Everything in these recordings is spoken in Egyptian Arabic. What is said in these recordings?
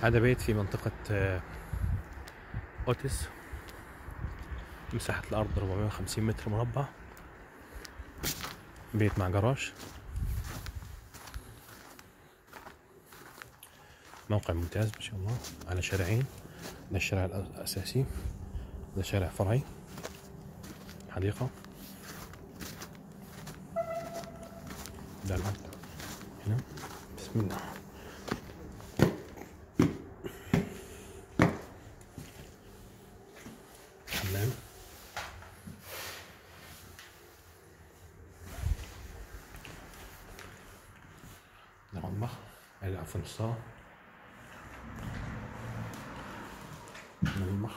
هذا بيت في منطقة آه، أوتس مساحة الأرض 450 متر مربع بيت مع جراج موقع ممتاز ما شاء الله على شارعين ده الشارع الأساسي ده شارع فرعي حديقة ده المكتب هنا بسم الله حمام ده مطبخ هذا عفوا الصالة ده المطبخ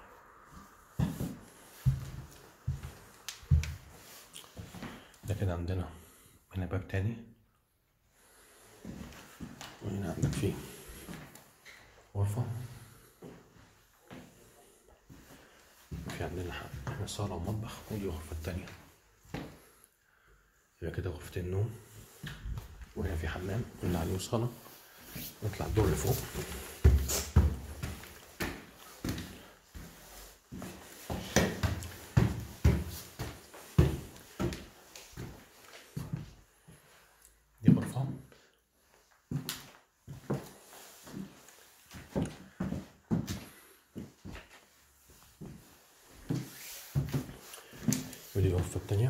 ده كده عندنا هنا باب تاني وهنا عندك فيه غرفة في عندنا ح- هنا صالة ومطبخ ودي الغرفة التانية يبقى كده غرفتين نوم وهنا في حمام قلنا عليه صالة نطلع الدور اللي فوق دي غرفة ودي الغرفة التانية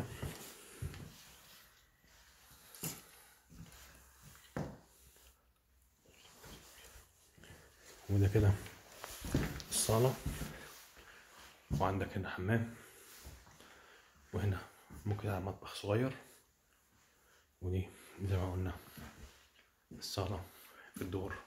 وده كده الصالة وعندك هنا حمام وهنا ممكن على مطبخ صغير ودي زي ما قلنا الصالة في الدور